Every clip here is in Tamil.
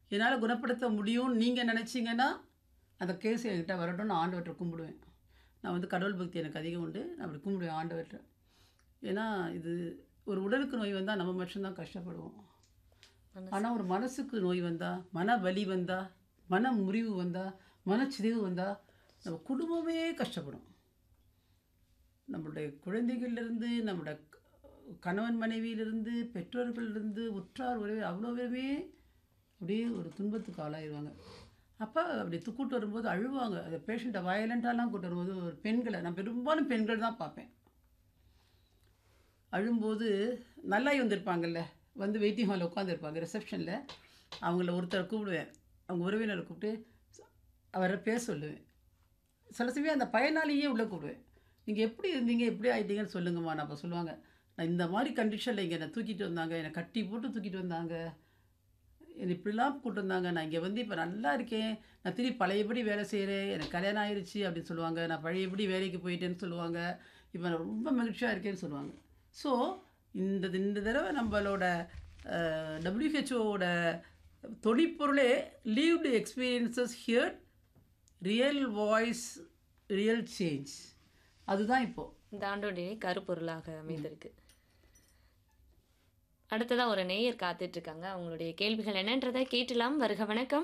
என்னால் குணப்படுத்த முடியும்னு நீங்கள் நினச்சிங்கன்னா அந்த கேஸ் என்கிட்ட வரட்டும் நான் ஆண்டவர்கிட்ட கும்பிடுவேன் நான் வந்து கடவுள் பக்தி எனக்கு அதிகம் உண்டு நான் அப்படி கும்பிடுவேன் ஆண்டவர்கிட்ட ஏன்னா இது ஒரு உடலுக்கு நோய் வந்தால் நம்ம மட்டும்தான் கஷ்டப்படுவோம் ஆனால் ஒரு மனசுக்கு நோய் வந்தால் மன வலி வந்தால் மன முறிவு வந்தால் மனச்சிதைவு வந்தால் நம்ம குடும்பமே கஷ்டப்படும் நம்மளுடைய குழந்தைகள்லேருந்து நம்மளோட க- கணவன் மனைவியிலிருந்து பெற்றோர்களிலிருந்து உற்றார் உறவு அவ்வளோ பேருமே அப்படியே ஒரு துன்பத்துக்கு ஆளாயிருவாங்க அப்போ அப்படி து- கூட்டு வரும்போது அழுவாங்க அந்த பேஷண்ட்டை வயலண்ட்டாலாம் கூட்டு வரும்போது ஒரு பெண்களை நான் பெரும்பாலும் பெண்கள் தான் பார்ப்பேன் அழும்போது நல்லாய் வந்திருப்பாங்கல்ல வந்து வெயிட்டிங் ஹாலில் உட்காந்துருப்பாங்க ரிசப்ஷனில் அவங்கள ஒருத்தரை கூப்பிடுவேன் அவங்க உறவினரை கூப்பிட்டு அவரை பேச சொல்லுவேன் சில சமயம் அந்த பயனாளியே உள்ளே கூப்பிடுவேன் நீங்கள் எப்படி இருந்தீங்க எப்படி ஆயிட்டீங்கன்னு சொல்லுங்கம்மா நான் அப்போ சொல்லுவாங்க நான் இந்த மாதிரி கண்டிஷனில் இங்கே என்னை தூக்கிட்டு வந்தாங்க என்னை கட்டி போட்டு தூக்கிட்டு வந்தாங்க என்னை இப்படிலாம் கூப்பிட்டு வந்தாங்க நான் இங்கே வந்து இப்போ நல்லா இருக்கேன் நான் திருப்பி பழையபடி வேலை செய்கிறேன் எனக்கு கல்யாணம் ஆயிருச்சு அப்படின்னு சொல்லுவாங்க நான் பழையபடி வேலைக்கு போயிட்டேன்னு சொல்லுவாங்க இப்போ நான் ரொம்ப மகிழ்ச்சியாக இருக்கேன்னு சொல்லுவாங்க ஸோ இந்த இந்த தடவை நம்மளோட டபிள்யூஹெச்ஓவோட தொழிற்பொருளே lived experiences hear real voice real change அதுதான் இப்போது இந்த ஆண்டோடைய கருப்பொருளாக அமைந்திருக்கு அடுத்ததா ஒரு நேயர் காத்துட்டு இருக்காங்க அவங்களுடைய கேள்விகள் என்னன்றதை கேட்டலாம் வருக வணக்கம்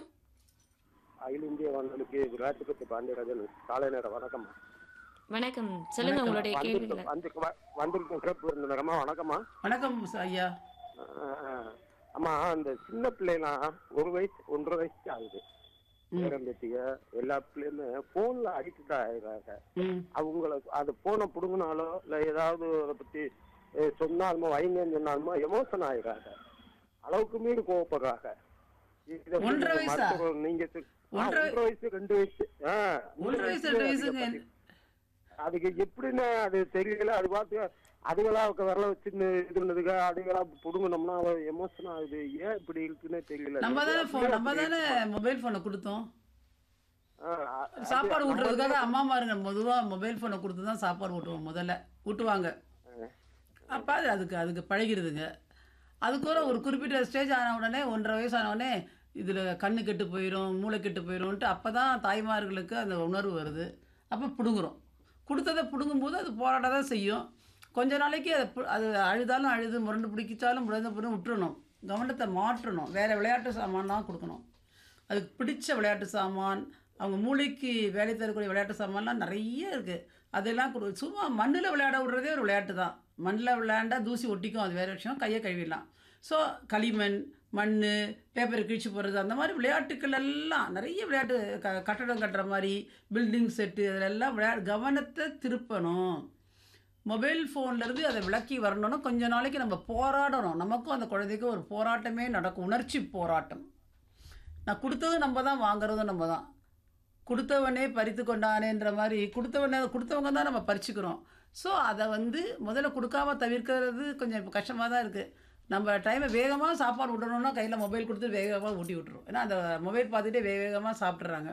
அகில இந்திய வானொலிக்கு விராட்டுப்பட்டி பாண்டியராஜன் காலை நேர வணக்கம்மா வணக்கம் சொல்லுங்க உங்களுடைய கேள்விகளை வந்திருக்கும் வந்து வந்திருக்கும் சிறப்பு விருந்தினரம்மா வணக்கம்மா வணக்கம் ச- ஐயா அஹ், அம்மா அந்த சின்ன பிள்ளைலாம் ஒரு வயசு ஒன்றரை வயசு ஆகுது பேரம்பேத்திக எல்லா பிள்ளையுமே போன்ல அடிக்ட் ஆயிடுறாங்க ம் அவங்கள அது போனை புடுங்கினாலோ இல்ல ஏதாவது அதை பத்தி அஹ், சொன்னாலுமோ வைங்கன்னு சொன்னாலுமோ எமோஷன் ஆயிடுறாங்க அளவுக்கு மீறி கோவப்படுறாங்க இதை வந்து ஒன்றரை நீங்க வயசா? மருத்துவர் நீங்க சொ- ஆ, ஒன்றரை- ஒன்றரை வயசு ரெண்டு வயசு ஆ, ஒன்றரை வயசு ரெண்டு வயசுங்க அதுக்கு எப்படின்னு அது தெரியல அது பார்த்து அதுகளா விரல வச்சு இது பண்ணதுக்கு அதுகளா புடுங்கணும்னா எமோஷன் ஆகுது ஏன் இப்படி இருக்குன்னு தெரியல நம்ம தானே ஃபோன் நம்ம தானே மொபைல் ஃபோனை கொடுத்தோம் ஆ, அ- சாப்பாடு ஊட்டுறதுக்காக அம்மாமாருங்க பொதுவாக மொபைல் ஃபோனை கொடுத்து தான் சாப்பாடு ஊட்டுவோம் முதல்ல ஊட்டுவாங்க அப்போ அது அதுக்கு அதுக்கு பழகிடுதுங்க அதுக்கூட ஒரு குறிப்பிட்ட ஸ்டேஜ் ஆன உடனே ஒன்றரை வயசு ஆன உடனே இதில் கண்ணு கெட்டு போயிடும் மூளை கெட்டு போயிடும்ன்ட்டு அப்போ தான் தாய்மார்களுக்கு அந்த உணர்வு வருது அப்போ பிடுங்குறோம் கொடுத்ததை பிடுங்கும்போது அது போராட தான் செய்யும் கொஞ்ச நாளைக்கு அதை பு- அது அழுதாலும் அழுது முரண்டு பிடிக்கிச்சாலும் முரண்டு பிடிச்சி விட்டுறணும் கவனத்தை மாற்றணும் வேறு விளையாட்டு சாமான் தான் கொடுக்கணும் அதுக்கு பிடிச்ச விளையாட்டு சாமான் அவங்க மூளைக்கு வேலை தரக்கூடிய விளையாட்டு சாமான்லாம் நிறைய இருக்குது அதெல்லாம் கொடு சும்மா மண்ணில் விளையாட விடுறதே ஒரு விளையாட்டு தான் மண்ணில் விளையாண்டா தூசி ஒட்டிக்கும் அது வேறு விஷயம் கையை கழுவிடலாம் ஸோ களிமண் மண் பேப்பர் கிழிச்சு போடுறது அந்த மாதிரி விளையாட்டுக்கள் எல்லாம் நிறைய விளையாட்டு க கட்டடம் கட்டுற மாதிரி பில்டிங் செட்டு அதிலெல்லாம் விளையாட கவனத்தை திருப்பணும் மொபைல் ஃபோன்லேருந்து அதை விலக்கி வரணும்னா கொஞ்ச நாளைக்கு நம்ம போராடணும் நமக்கும் அந்த குழந்தைக்கும் ஒரு போராட்டமே நடக்கும் உணர்ச்சி போராட்டம் நான் கொடுத்ததும் நம்ம தான் வாங்குறதும் நம்ம தான் கொடுத்தவனே பறித்து கொண்டானேன்ற மாதிரி கொடுத்தவனே கொடுத்தவங்க தான் நம்ம பறிச்சுக்கிறோம் ஸோ அதை வந்து முதல்ல கொடுக்காம தவிர்க்கிறது கொஞ்சம் இப்போ கஷ்டமாக தான் இருக்குது நம்ம டைமை வேகமாக சாப்பாடு விடணும்னா கையில் மொபைல் கொடுத்து வேகமாக ஊட்டி விட்டுரும் ஏன்னா அந்த மொபைல் பார்த்துட்டே வேக வேகமாக சாப்பிட்றாங்க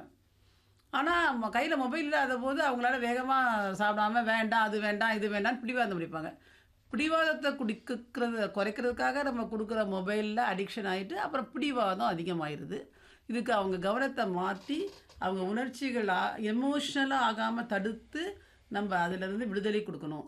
ஆனால் கையில் மொபைல் இல்லாத போது அவங்களால வேகமாக சாப்பிடாம வேண்டாம் அது வேண்டாம் இது வேண்டாம்னு பிடிவாதம் பிடிப்பாங்க பிடிவாதத்தை குடிக்கிறது குறைக்கிறதுக்காக நம்ம கொடுக்குற மொபைலில் அடிக்ஷன் ஆகிட்டு அப்புறம் பிடிவாதம் அதிகமாயிருது இதுக்கு அவங்க கவனத்தை மாற்றி அவங்க உணர்ச்சிகள் எமோஷ்னலாக ஆகாமல் தடுத்து நம்ம அதிலிருந்து விடுதலை கொடுக்கணும்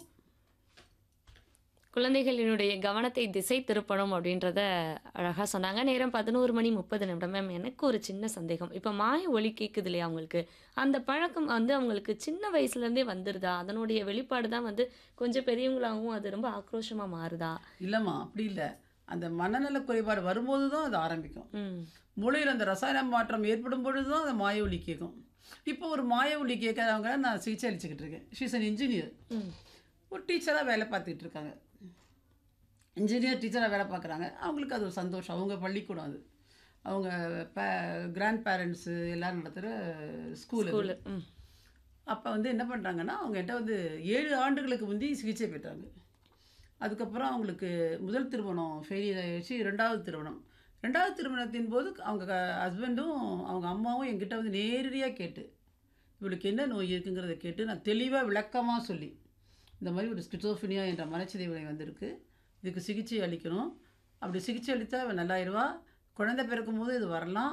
குழந்தைகளினுடைய கவனத்தை திசை திருப்பணும் அப்படின்றத அழகாக சொன்னாங்க நேரம் பதினோரு மணி முப்பது நிமிடம் மேம் எனக்கு ஒரு சின்ன சந்தேகம் இப்போ மாய ஒலி கேட்குது இல்லையா அவங்களுக்கு அந்த பழக்கம் வந்து அவங்களுக்கு சின்ன வயசுலேருந்தே வந்துருதா அதனுடைய வெளிப்பாடு தான் வந்து கொஞ்சம் பெரியவங்களாகவும் அது ரொம்ப ஆக்ரோஷமாக மாறுதா இல்லைம்மா அப்படி இல்லை அந்த மனநல குறைபாடு வரும்போது தான் அது ஆரம்பிக்கும் ம் மூளையில் அந்த ரசாயன மாற்றம் ஏற்படும் பொழுது தான் அந்த மாய ஒலி கேட்கும் இப்போ ஒரு மாய ஒலி கேட்காதவங்க நான் சிகிச்சை அளிச்சுக்கிட்டு இருக்கேன் ஷீஸ் அன் இன்ஜினியர் ம் ஒரு டீச்சராக வேலை பார்த்துக்கிட்டு இருக்காங்க இன்ஜினியர் டீச்சராக வேலை பார்க்குறாங்க அவங்களுக்கு அது ஒரு சந்தோஷம் அவங்க பள்ளிக்கூடம் அது அவங்க பே கிராண்ட் பேரண்ட்ஸு எல்லோரும் நடத்துகிற ஸ்கூல் ஸ்கூலு ம் அப்போ வந்து என்ன பண்ணுறாங்கன்னா அவங்க என்கிட்ட வந்து ஏழு ஆண்டுகளுக்கு முந்தி சிகிச்சை பெற்றாங்க அதுக்கப்புறம் அவங்களுக்கு முதல் திருமணம் ஃபெயிலியர் ஆகிடுச்சு ரெண்டாவது திருமணம் ரெண்டாவது திருமணத்தின் போது அவங்க ஹஸ்பண்டும் அவங்க அம்மாவும் என்கிட்ட வந்து நேரடியாக கேட்டு இவளுக்கு என்ன நோய் இருக்குங்கிறத கேட்டு நான் தெளிவாக விளக்கமாக சொல்லி இந்த மாதிரி ஒரு ஸ்கிட்சோஃபினியா என்ற மனச்சிதைவு நோய் வந்திருக்கு இதுக்கு சிகிச்சை அளிக்கணும் அப்படி சிகிச்சை அளித்தா அவன் நல்லாயிருவா குழந்தை பிறக்கும் போது இது வரலாம்